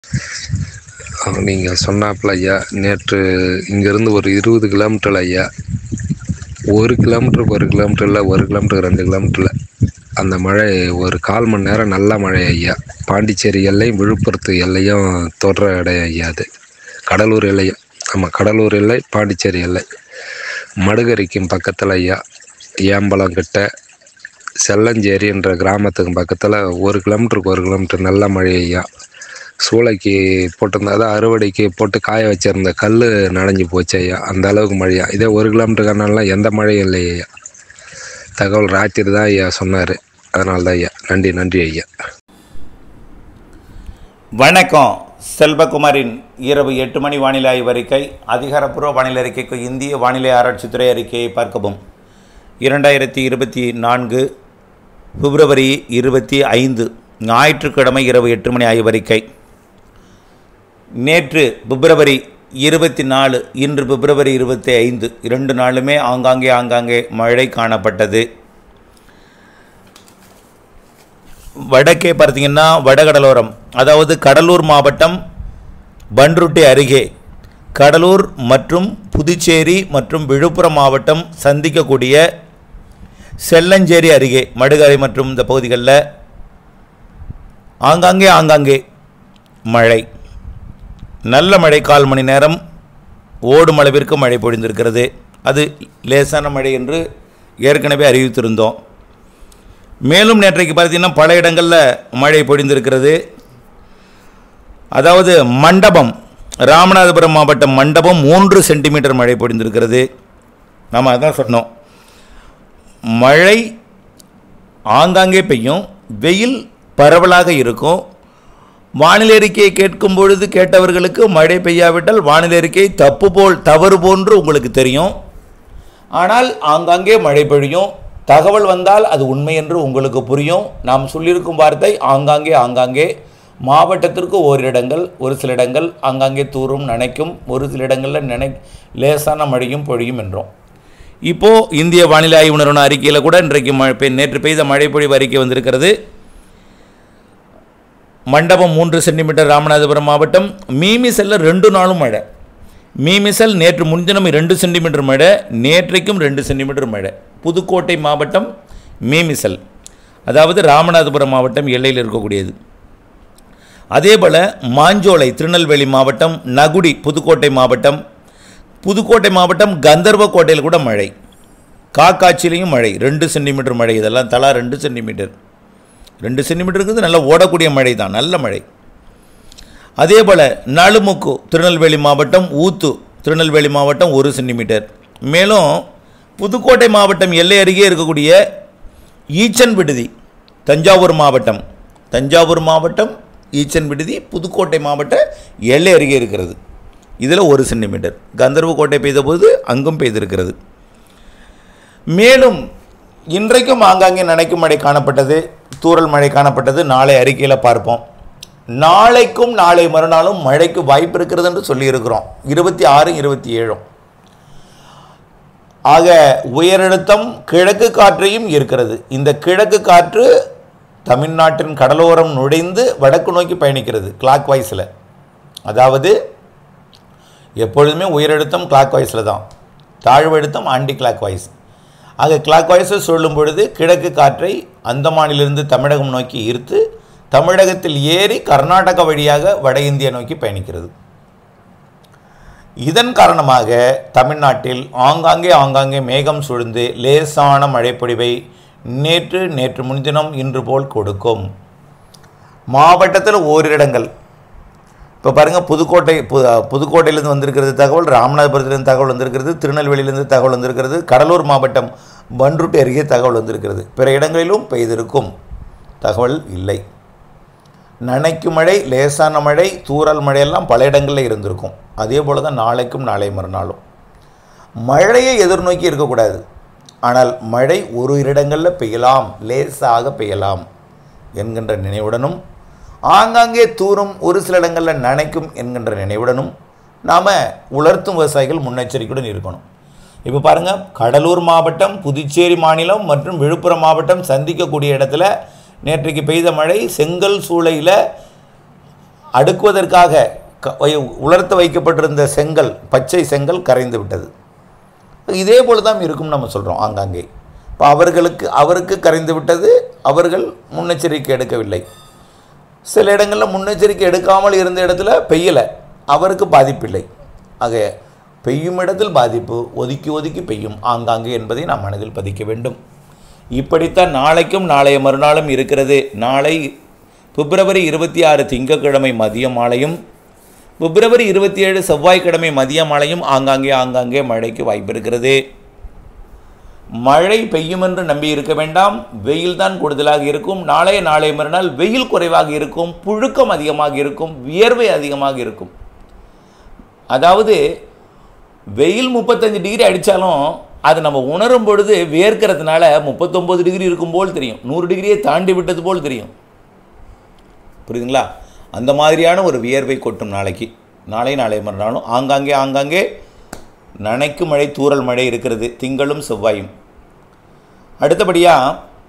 நீங்கள் சொன்னாப்புல ஐயா நேற்று இங்கேருந்து ஒரு இருபது கிலோமீட்டர் ஐயா ஒரு கிலோமீட்டருக்கு ஒரு கிலோமீட்டர் இல்லை ஒரு கிலோமீட்டருக்கு ரெண்டு கிலோமீட்டரில் அந்த மழை ஒரு கால் மணி நேரம் நல்ல மழை ஐயா பாண்டிச்சேரி எல்லையும் விழுப்புரத்து எல்லையும் தொடுற இடம் ஐயா அது கடலூர் எல்லையும் ஆமாம் கடலூர் எல்லை பாண்டிச்சேரி எல்லை மடுகரிக்கும் பக்கத்தில் ஐயா ஏம்பலம் கிட்ட செல்லஞ்சேரின்ற கிராமத்துக்கு பக்கத்தில் ஒரு கிலோமீட்டருக்கு ஒரு கிலோமீட்டர் நல்ல மழை ஐயா சூளைக்கு போட்டிருந்தா தான் அறுவடைக்கு போட்டு காய வச்சிருந்த கல் நனைஞ்சு போச்சு ஐயா அந்த அளவுக்கு மழையா இதே ஒரு கிலோமீட்டர் கண்ணாலாம் எந்த மழையும் இல்லை ஐயா தகவல் ராத்திரி தான் ஐயா சொன்னார் அதனால தான் ஐயா நன்றி நன்றி ஐயா வணக்கம் செல்வகுமாரின் இரவு எட்டு மணி வானிலை ஆய்வறிக்கை அதிகாரப்பூர்வ வானிலை அறிக்கைக்கு இந்திய வானிலை ஆராய்ச்சித்துறை அறிக்கையை பார்க்கவும் இரண்டாயிரத்தி இருபத்தி நான்கு பிப்ரவரி இருபத்தி ஐந்து ஞாயிற்றுக்கிழமை இரவு எட்டு மணி ஆய்வறிக்கை நேற்று பிப்ரவரி இருபத்தி நாலு இன்று பிப்ரவரி இருபத்தி ஐந்து இரண்டு நாளுமே ஆங்காங்கே ஆங்காங்கே மழை காணப்பட்டது வடக்கே பார்த்தீங்கன்னா வடகடலோரம் அதாவது கடலூர் மாவட்டம் பன்ருட்டி அருகே கடலூர் மற்றும் புதுச்சேரி மற்றும் விழுப்புரம் மாவட்டம் சந்திக்கக்கூடிய செல்லஞ்சேரி அருகே மடுகரை மற்றும் இந்த பகுதிகளில் ஆங்காங்கே ஆங்காங்கே மழை நல்ல மழை கால் மணி நேரம் ஓடும் அளவிற்கு மழை பொழிந்திருக்கிறது அது லேசான மழை என்று ஏற்கனவே அறிவித்திருந்தோம் மேலும் நேற்றைக்கு பார்த்தீங்கன்னா பல இடங்களில் மழை பொழிந்திருக்கிறது அதாவது மண்டபம் ராமநாதபுரம் மாவட்டம் மண்டபம் மூன்று சென்டிமீட்டர் மழை பொழிந்திருக்கிறது நாம் அதான் சொன்னோம் மழை ஆங்காங்கே பெய்யும் வெயில் பரவலாக இருக்கும் வானிலை அறிக்கையை கேட்கும் பொழுது கேட்டவர்களுக்கு மழை பெய்யாவிட்டால் வானிலை அறிக்கை தப்பு போல் தவறு போன்று உங்களுக்கு தெரியும் ஆனால் ஆங்காங்கே மழை பெய்யும் தகவல் வந்தால் அது உண்மை என்று உங்களுக்கு புரியும் நாம் சொல்லியிருக்கும் வார்த்தை ஆங்காங்கே ஆங்காங்கே மாவட்டத்திற்கு ஓரிரு இடங்கள் ஒரு சில இடங்கள் ஆங்காங்கே தூரும் நனைக்கும் ஒரு சில இடங்களில் நினை லேசான மழையும் பொழியும் என்றோம் இப்போது இந்திய வானிலை ஆய்வு நிறுவன அறிக்கையில் கூட இன்றைக்கு மழை பெய்- நேற்று பெய்த மழை பொழிவு அறிக்கை வந்திருக்கிறது மண்டபம் மூன்று சென்டிமீட்டர் ராமநாதபுரம் மாவட்டம் மீமிசல்ல ரெண்டு நாளும் மழை மீமிசல் நேற்று முன்தினம் ரெண்டு சென்டிமீட்டர் மழை நேற்றைக்கும் ரெண்டு சென்டிமீட்டர் மழை புதுக்கோட்டை மாவட்டம் மீமிசல் அதாவது ராமநாதபுரம் மாவட்டம் எல்லையில் இருக்கக்கூடியது அதே போல் மாஞ்சோலை திருநெல்வேலி மாவட்டம் நகுடி புதுக்கோட்டை மாவட்டம் புதுக்கோட்டை மாவட்டம் கந்தர்வக்கோட்டையில் கூட மழை காக்காட்சியிலையும் மழை ரெண்டு சென்டிமீட்டர் மழை இதெல்லாம் தலா ரெண்டு சென்டிமீட்டர் ரெண்டு சென்டிமீட்டருக்கு நல்லா ஓடக்கூடிய மழை தான் நல்ல மழை அதே போல் நலுமுக்கு திருநெல்வேலி மாவட்டம் ஊத்து திருநெல்வேலி மாவட்டம் ஒரு சென்டிமீட்டர் மேலும் புதுக்கோட்டை மாவட்டம் எல்லை அருகே இருக்கக்கூடிய ஈச்சன் விடுதி தஞ்சாவூர் மாவட்டம் தஞ்சாவூர் மாவட்டம் ஈச்சன் விடுதி புதுக்கோட்டை மாவட்ட எல்லை அருகே இருக்கிறது இதில் ஒரு சென்டிமீட்டர் கந்தர்வக்கோட்டை பெய்தபோது அங்கும் பெய்திருக்கிறது மேலும் இன்றைக்கும் ஆங்காங்கே நனைக்கும் மழை காணப்பட்டது தூறல் மழை காணப்பட்டது நாளை அறிக்கையில் பார்ப்போம் நாளைக்கும் நாளை மறுநாளும் மழைக்கு வாய்ப்பு இருக்கிறது என்று சொல்லியிருக்கிறோம் இருபத்தி ஆறு இருபத்தி ஏழும் ஆக உயரழுத்தம் கிழக்கு காற்றையும் இருக்கிறது இந்த கிழக்கு காற்று தமிழ்நாட்டின் கடலோரம் நுழைந்து வடக்கு நோக்கி பயணிக்கிறது கிளாக் வைஸில் அதாவது எப்பொழுதுமே உயரழுத்தம் கிளாக் வைஸில் தான் தாழ்வழுத்தம் ஆன்டி கிளாக் வைஸ் ஆக கிளாக் வைஸில் சொல்லும் பொழுது கிழக்கு காற்றை அந்தமானிலிருந்து தமிழகம் நோக்கி ஈர்த்து தமிழகத்தில் ஏறி கர்நாடகா வழியாக வட இந்தியா நோக்கி பயணிக்கிறது இதன் காரணமாக தமிழ்நாட்டில் ஆங்காங்கே ஆங்காங்கே மேகம் சூழ்ந்து லேசான மழைப்பொழிவை நேற்று நேற்று முன்தினம் இன்று போல் கொடுக்கும் மாவட்டத்தில் ஓரிரு இடங்கள் இப்போ பாருங்கள் புதுக்கோட்டை பு புதுக்கோட்டையிலேருந்து வந்திருக்கிறது தகவல் ராமநாதபுரத்துலேருந்து தகவல் வந்திருக்கிறது திருநெல்வேலியிலேருந்து தகவல் வந்திருக்கிறது கடலூர் மாவட்டம் பன்ருட்டி அருகே தகவல் வந்திருக்கிறது பிற இடங்களிலும் பெய்திருக்கும் தகவல் இல்லை நனைக்கும் மழை லேசான மழை தூறல் மழையெல்லாம் பல இடங்களில் இருந்திருக்கும் அதே போல் தான் நாளைக்கும் நாளை மறுநாளும் மழையை எதிர்நோக்கி இருக்கக்கூடாது ஆனால் மழை ஒரு இடங்களில் பெய்யலாம் லேசாக பெய்யலாம் என்கின்ற நினைவுடனும் ஆங்காங்கே தூரும் ஒரு சில இடங்களில் நனைக்கும் என்கின்ற நினைவுடனும் நாம் உலர்த்தும் விவசாயிகள் முன்னெச்சரிக்கையுடன் இருக்கணும் இப்போ பாருங்கள் கடலூர் மாவட்டம் புதுச்சேரி மாநிலம் மற்றும் விழுப்புரம் மாவட்டம் சந்திக்கக்கூடிய இடத்துல நேற்றைக்கு பெய்த மழை செங்கல் சூளையில் அடுக்குவதற்காக க- வை- உலர்த்த வைக்கப்பட்டிருந்த செங்கல் பச்சை செங்கல் கரைந்து விட்டது இதே போல தான் இருக்கும் நம்ம சொல்கிறோம் ஆங்காங்கே இப்போ அவர்களுக்கு அவருக்கு கரைந்து விட்டது அவர்கள் முன்னெச்சரிக்கை எடுக்கவில்லை சில இடங்களில் முன்னெச்சரிக்கை எடுக்காமல் இருந்த இடத்துல பெய்யலை அவருக்கு பாதிப்பில்லை ஆக பெய்யும் இடத்தில் பாதிப்பு ஒதுக்கி ஒதுக்கி பெய்யும் ஆங்காங்கே என்பதை நாம் மனதில் பதிக்க வேண்டும் இப்படித்தான் நாளைக்கும் நாளைய மறுநாளும் இருக்கிறது நாளை பிப்ரவரி இருபத்தி ஆறு திங்கட்கிழமை மதிய மாலையும் பிப்ரவரி இருபத்தி ஏழு செவ்வாய்க்கிழமை மதிய மாலையும் ஆங்காங்கே ஆங்காங்கே மழைக்கு வாய்ப்பு இருக்கிறது மழை பெய்யும் என்று நம்பி இருக்க வேண்டாம் வெயில் தான் கூடுதலாக இருக்கும் நாளைய நாளைய மறுநாள் வெயில் குறைவாக இருக்கும் புழுக்கம் அதிகமாக இருக்கும் வியர்வை அதிகமாக இருக்கும் அதாவது வெயில் முப்பத்தஞ்சு டிகிரி அடித்தாலும் அது நம்ம உணரும் பொழுது வேர்க்கிறதுனால முப்பத்தொம்பது டிகிரி இருக்கும் போல் தெரியும் நூறு டிகிரியை தாண்டி விட்டது போல் தெரியும் புரியுதுங்களா அந்த மாதிரியான ஒரு வியர்வை கொட்டும் நாளைக்கு நாளை நாளை மறுநாளும் ஆங்காங்கே ஆங்காங்கே நனைக்கும் மழை தூறல் மழை இருக்கிறது திங்களும் செவ்வாயும் அடுத்தபடியாக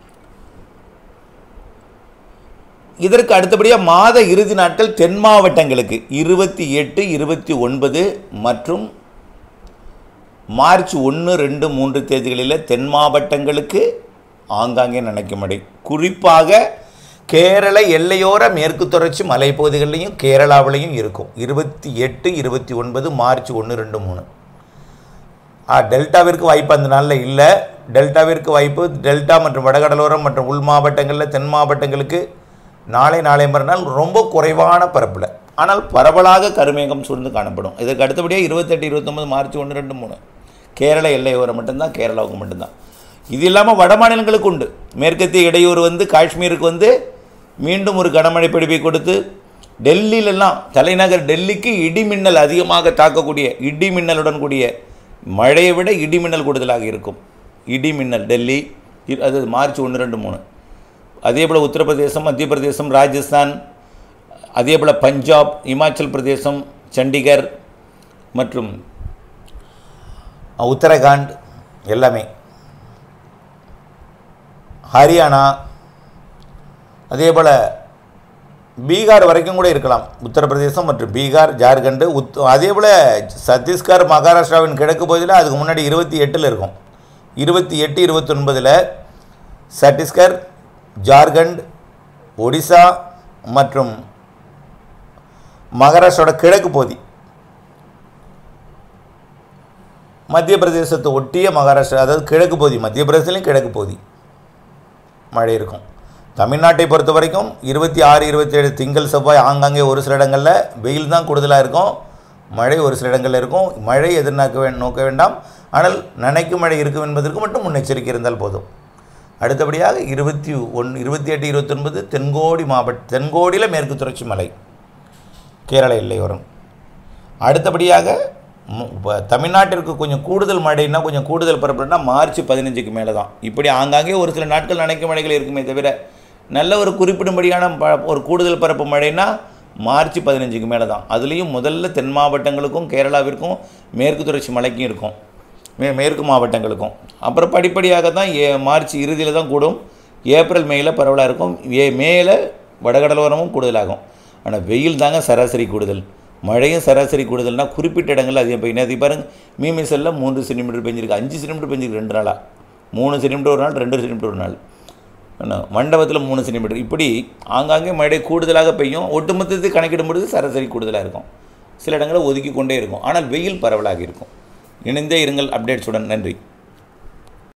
இதற்கு அடுத்தபடியாக மாத இறுதி நாட்கள் தென் மாவட்டங்களுக்கு இருபத்தி எட்டு இருபத்தி ஒன்பது மற்றும் மார்ச் ஒன்று ரெண்டு மூன்று தேதிகளில் தென் மாவட்டங்களுக்கு ஆங்காங்கே நனைக்கும் மழை குறிப்பாக கேரள எல்லையோர மேற்கு தொடர்ச்சி மலைப்பகுதிகளிலையும் கேரளாவிலையும் இருக்கும் இருபத்தி எட்டு இருபத்தி ஒன்பது மார்ச் ஒன்று ரெண்டு மூணு ஆ, டெல்டாவிற்கு வாய்ப்பு அந்த நாளில் இல்லை டெல்டாவிற்கு வாய்ப்பு டெல்டா மற்றும் வடகடலோரம் மற்றும் உள் மாவட்டங்களில் தென் மாவட்டங்களுக்கு நாளை நாளை மறுநாள் ரொம்ப குறைவான பரப்பில் ஆனால் பரவலாக கருமேகம் சூழ்ந்து காணப்படும் இதற்கு அடுத்தபடியாக இருபத்தெட்டு இருபத்தொம்பது மார்ச் ஒன்று ரெண்டு மூணு கேரள எல்லையோரம் மட்டும்தான் கேரளாவுக்கு மட்டும்தான் இது இல்லாமல் வட மாநிலங்களுக்கு உண்டு மேற்கத்திய இடையூறு வந்து காஷ்மீருக்கு வந்து மீண்டும் ஒரு கனமழை பிடிப்பை கொடுத்து டெல்லியிலெல்லாம் தலைநகர் டெல்லிக்கு இடி மின்னல் அதிகமாக தாக்கக்கூடிய இடி மின்னலுடன் கூடிய மழையை விட இடி மின்னல் கூடுதலாக இருக்கும் இடி மின்னல் டெல்லி இ- அது மார்ச் ஒன்று ரெண்டு மூணு அதே போல் உத்தரப்பிரதேசம் மத்திய பிரதேசம் ராஜஸ்தான் அதே போல் பஞ்சாப் இமாச்சல் பிரதேசம் சண்டிகர் மற்றும் உத்தரகாண்ட் எல்லாமே ஹரியானா அதே போல் பீகார் வரைக்கும் கூட இருக்கலாம் உத்தரப்பிரதேசம் மற்றும் பீகார் ஜார்க்கண்டு உத் அதே போல் சத்தீஸ்கர் மகாராஷ்டிராவின் கிழக்கு பகுதியில் அதுக்கு முன்னாடி இருபத்தி எட்டில் இருக்கும் இருபத்தி எட்டு இருபத்தொன்பதில் சத்தீஸ்கர் ஜார்க்கண்ட் ஒடிசா மற்றும் மகாராஷ்டிராவோட கிழக்கு பகுதி மத்திய பிரதேசத்தை ஒட்டிய மகாராஷ்டிரா அதாவது கிழக்கு பகுதி மத்திய பிரதேசத்துலேயும் கிழக்கு பகுதி மழை இருக்கும் தமிழ்நாட்டை பொறுத்த வரைக்கும் இருபத்தி ஆறு இருபத்தேழு திங்கள் செவ்வாய் ஆங்காங்கே ஒரு சில இடங்களில் வெயில் தான் கூடுதலாக இருக்கும் மழை ஒரு சில இடங்களில் இருக்கும் மழை எதிர்நோக்க வே நோக்க வேண்டாம் ஆனால் நனைக்கும் மழை இருக்கும் என்பதற்கு மட்டும் முன்னெச்சரிக்கை இருந்தால் போதும் அடுத்தபடியாக இருபத்தி ஒன் இருபத்தி எட்டு இருபத்தொன்பது தென்கோடி மாவட்ட தென்கோடியில் மேற்கு தொடர்ச்சி மலை கேரள எல்லையோரம் அடுத்தபடியாக மு- இப்ப தமிழ்நாட்டிற்கு கொஞ்சம் கூடுதல் மழைன்னா கொஞ்சம் கூடுதல் பரப்புனா மார்ச் பதினஞ்சுக்கு மேலே தான் இப்படி ஆங்காங்கே ஒரு சில நாட்கள் நனைக்கும் மழைகள் இருக்குமே தவிர நல்ல ஒரு குறிப்பிடும்படியான ப- ஒரு கூடுதல் பரப்பு மழைன்னா மார்ச் பதினஞ்சுக்கு மேலே தான் அதுலேயும் முதல்ல தென் மாவட்டங்களுக்கும் கேரளாவிற்கும் மேற்கு தொடர்ச்சி மலைக்கும் இருக்கும் மே மேற்கு மாவட்டங்களுக்கும் அப்புறம் படிப்படியாக தான் ஏ மார்ச் இறுதியில் தான் கூடும் ஏப்ரல் மேயில் பரவலாக இருக்கும் ஏ மேல வடகடலோரமும் கூடுதலாகும் ஆனால் வெயில் தாங்க சராசரி கூடுதல் மழையும் சராசரி கூடுதல்னா குறிப்பிட்ட இடங்களில் அதிகம் பெய்யும் நேற்று பாருங்க மீமிசல்ல மூன்று சென்டிமீட்டர் பெஞ்சிருக்கு அஞ்சு சென்டிமீட்டர் பெஞ்சிருக்கு ரெண்டு நாளாக மூணு சென்டிமீட்டர் ஒரு நாள் ரெண்டு சென்டிமீட்டர் ஒரு நாள் என்ன மண்டபத்தில் மூணு சென்டிமீட்டர் இப்படி ஆங்காங்கே மழை கூடுதலாக பெய்யும் ஒட்டுமொத்தத்தை கணக்கிடும் பொழுது சராசரி கூடுதலாக இருக்கும் சில இடங்களில் ஒதுக்கி கொண்டே இருக்கும் ஆனால் வெயில் பரவலாக இருக்கும் இணைந்தே இருங்கள் அப்டேட்ஸுடன் நன்றி